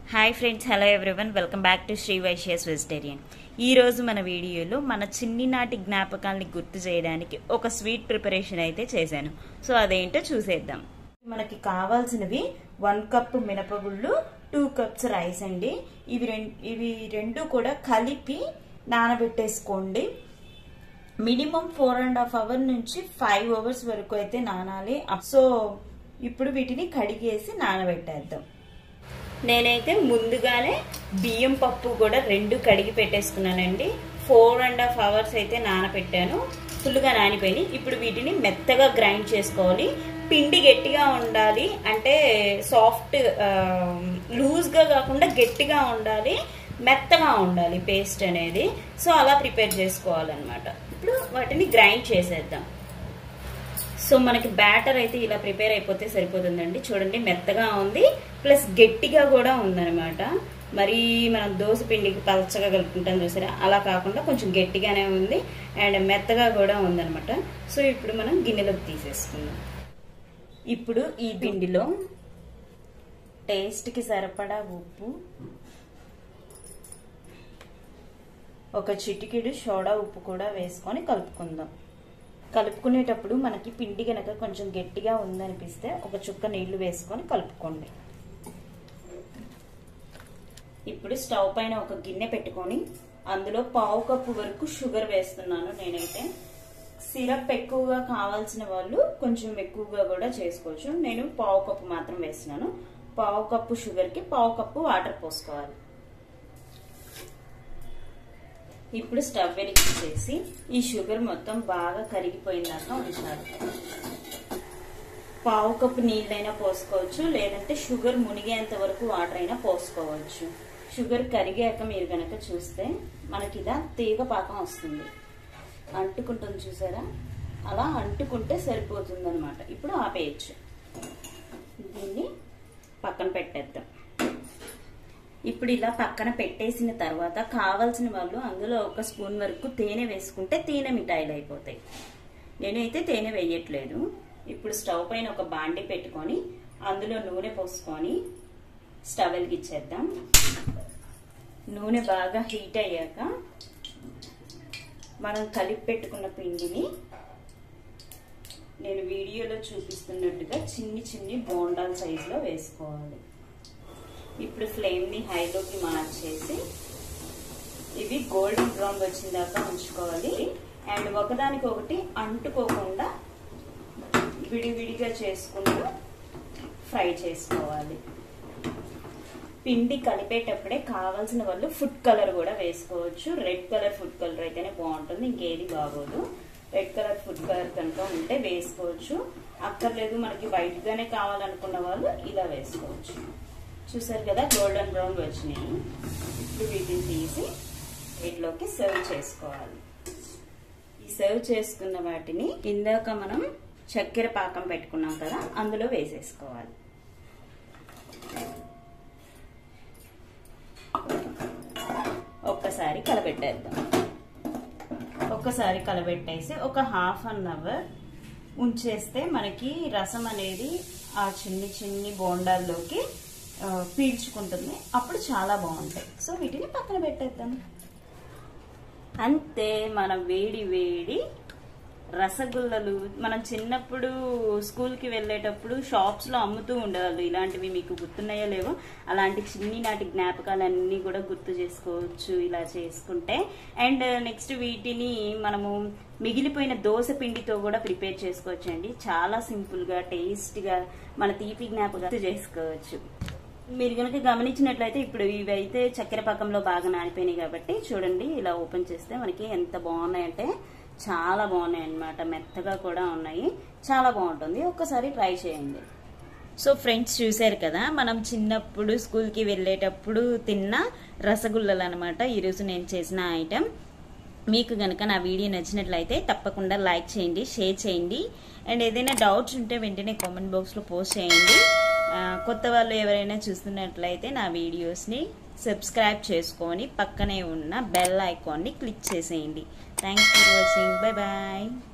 hi friends hello everyone welcome back to Shri Vaishya's vegetarian ఈరోజు మన వీడియోలో మన చిన్ననాటి జ్ఞాపకాల్ని గుర్తు చేయడానికి ఒక స్వీట్ ప్రిపరేషన్ అయితే చేశాను సో అదేంటో చూసేద్దాం మనకి కావాల్సినవి వన్ కప్ మినపగుళ్ళు టూ కప్స్ రైస్ అండి ఇవి రెండు ఇవి రెండు కూడా కలిపి నానబెట్టేసుకోండి minimum four and half hour నుంచి ఫైవ్ అవర్స్ వరకు అయితే నానాలి సో ఇప్పుడు వీటిని కడిగేసి నానబెట్టేద్దాం నేనైతే ముందుగానే బియ్యం పప్పు కూడా రెండు కడిగి పెట్టేసుకున్నానండి ఫోర్ అండ్ హాఫ్ అవర్స్ అయితే నానబెట్టాను ఫుల్గా నానిపోయి ఇప్పుడు వీటిని మెత్తగా గ్రైండ్ చేసుకోవాలి పిండి గట్టిగా ఉండాలి అంటే సాఫ్ట్ లూజ్గా కాకుండా గట్టిగా ఉండాలి మెత్తగా ఉండాలి పేస్ట్ అనేది సో అలా ప్రిపేర్ చేసుకోవాలన్నమాట ఇప్పుడు వాటిని గ్రైండ్ చేసేద్దాం సో మనకి బ్యాటర్ అయితే ఇలా ప్రిపేర్ అయిపోతే సరిపోతుందండి చూడండి మెత్తగా ఉంది ప్లస్ గట్టిగా కూడా ఉందనమాట మరి మనం దోశ పిండికి పలచగా కలుపుకుంటాం చూసారా అలా కాకుండా కొంచెం గట్టిగానే ఉంది అండ్ మెత్తగా కూడా ఉందనమాట సో ఇప్పుడు మనం గిన్నెలోకి తీసేసుకుందాం ఇప్పుడు ఈ పిండిలో టేస్ట్కి సరిపడా ఉప్పు ఒక చిటికెడు సోడా ఉప్పు కూడా వేసుకొని కలుపుకుందాం కలుపుకునేటప్పుడు మనకి పిండి కనుక కొంచెం గట్టిగా ఉందనిపిస్తే ఒక చుక్క నీళ్లు వేసుకొని కలుపుకోండి ఇప్పుడు స్టవ్ పైన ఒక గిన్నె పెట్టుకొని అందులో పావు కప్పు వరకు షుగర్ వేస్తున్నాను నేనైతే సిరప్ ఎక్కువగా కావాల్సిన వాళ్ళు కొంచెం ఎక్కువగా కూడా చేసుకోవచ్చు నేను పావు కప్పు మాత్రం వేస్తున్నాను పావు కప్పు షుగర్కి పావు కప్పు వాటర్ పోసుకోవాలి ఇప్పుడు స్టవ్ వెలిగించేసి ఈ షుగర్ మొత్తం బాగా కరిగిపోయిందాక ఉంచాలి పావు కప్పు నీళ్ళైనా పోసుకోవచ్చు లేదంటే షుగర్ మునిగేంత వరకు వాటర్ అయినా పోసుకోవచ్చు షుగర్ కరిగాక మీరు కనుక చూస్తే మనకి ఇలా తీగ పాకం వస్తుంది అంటుకుంటుంది చూసారా అలా అంటుకుంటే సరిపోతుంది అనమాట ఇప్పుడు ఆపేయచ్చు దీన్ని పక్కన పెట్టేద్దాం ఇప్పుడు ఇలా పక్కన పెట్టేసిన తర్వాత కావాల్సిన వాళ్ళు అందులో ఒక స్పూన్ వరకు తేనె వేసుకుంటే తేనె మిఠాయిలు అయిపోతాయి నేనైతే తేనె వేయట్లేదు ఇప్పుడు స్టవ్ పైన ఒక బాండి పెట్టుకొని అందులో నూనె పోసుకొని స్టవ్ వెలిగించేద్దాం నూనె బాగా హీట్ అయ్యాక మనం కలిపి పెట్టుకున్న పిండిని నేను వీడియోలో చూపిస్తున్నట్టుగా చిన్ని చిన్ని బోండాల సైజులో వేసుకోవాలి ఇప్పుడు ఫ్లేమ్ని హైలోకి మార్చేసి ఇవి గోల్డెన్ బ్రౌన్ వచ్చిన దాకా ఉంచుకోవాలి అండ్ ఒకదానికి ఒకటి అంటుకోకుండా విడివిడిగా చేసుకుంటూ ఫ్రై చేసుకోవాలి పిండి కలిపేటప్పుడే కావాల్సిన వాళ్ళు ఫుడ్ కలర్ కూడా వేసుకోవచ్చు రెడ్ కలర్ ఫుడ్ కలర్ అయితేనే బాగుంటుంది ఇంకేది బాగోదు రెడ్ కలర్ ఫుడ్ కలర్ కనుక ఉంటే వేసుకోవచ్చు అక్కర్లేదు మనకి వైట్గానే కావాలనుకున్న వాళ్ళు ఇలా వేసుకోవచ్చు చూసారు కదా గోల్డెన్ బ్రౌన్ వచ్చినాయి ఇప్పుడు వీటిని తీసి వీటిలోకి సర్వ్ చేసుకోవాలి ఈ సర్వ్ చేసుకున్న వాటిని ఇందాక మనం చక్కెర పాకం పెట్టుకున్నాం కదా అందులో వేసేసుకోవాలి ఒక్కసారి కలబెట్టేద్దాం ఒక్కసారి కలబెట్టేసి ఒక హాఫ్ అన్ అవర్ ఉంచేస్తే మనకి రసం అనేది ఆ చిన్ని చిన్ని బోండాల్లోకి పీల్చుకుంటుంది అప్పుడు చాలా బాగుంటాయి సో వీటిని పక్కన పెట్టేద్దాం అంతే మన వేడి వేడి రసగుల్లలు మనం చిన్నప్పుడు స్కూల్కి వెళ్ళేటప్పుడు షాప్స్లో అమ్ముతూ ఉండేవాళ్ళు ఇలాంటివి మీకు గుర్తున్నాయో లేవో అలాంటి చిన్ని నాటి జ్ఞాపకాలన్నీ కూడా గుర్తు చేసుకోవచ్చు ఇలా చేసుకుంటే అండ్ నెక్స్ట్ వీటిని మనము మిగిలిపోయిన దోశ పిండితో కూడా ప్రిపేర్ చేసుకోవచ్చు అండి చాలా సింపుల్గా టేస్ట్గా మన తీపి జ్ఞాపకాలు చేసుకోవచ్చు మీరు కనుక గమనించినట్లయితే ఇప్పుడు ఇవి అయితే చక్కెర పకంలో బాగా నానిపోయినాయి కాబట్టి చూడండి ఇలా ఓపెన్ చేస్తే మనకి ఎంత బాగున్నాయంటే చాలా బాగున్నాయి అన్నమాట మెత్తగా కూడా ఉన్నాయి చాలా బాగుంటుంది ఒక్కసారి ట్రై చేయండి సో ఫ్రెండ్స్ చూశారు కదా మనం చిన్నప్పుడు స్కూల్కి వెళ్ళేటప్పుడు తిన్న రసగుల్లలు అనమాట ఈరోజు నేను చేసిన ఐటెం మీకు కనుక నా వీడియో నచ్చినట్లయితే తప్పకుండా లైక్ చేయండి షేర్ చేయండి అండ్ ఏదైనా డౌట్స్ ఉంటే వెంటనే కామెంట్ బాక్స్లో పోస్ట్ చేయండి కొత్త వాళ్ళు ఎవరైనా చూస్తున్నట్లయితే నా వీడియోస్ని సబ్స్క్రైబ్ చేసుకొని పక్కనే ఉన్న బెల్ ఐకాన్ని క్లిక్ చేసేయండి thanks for watching bye bye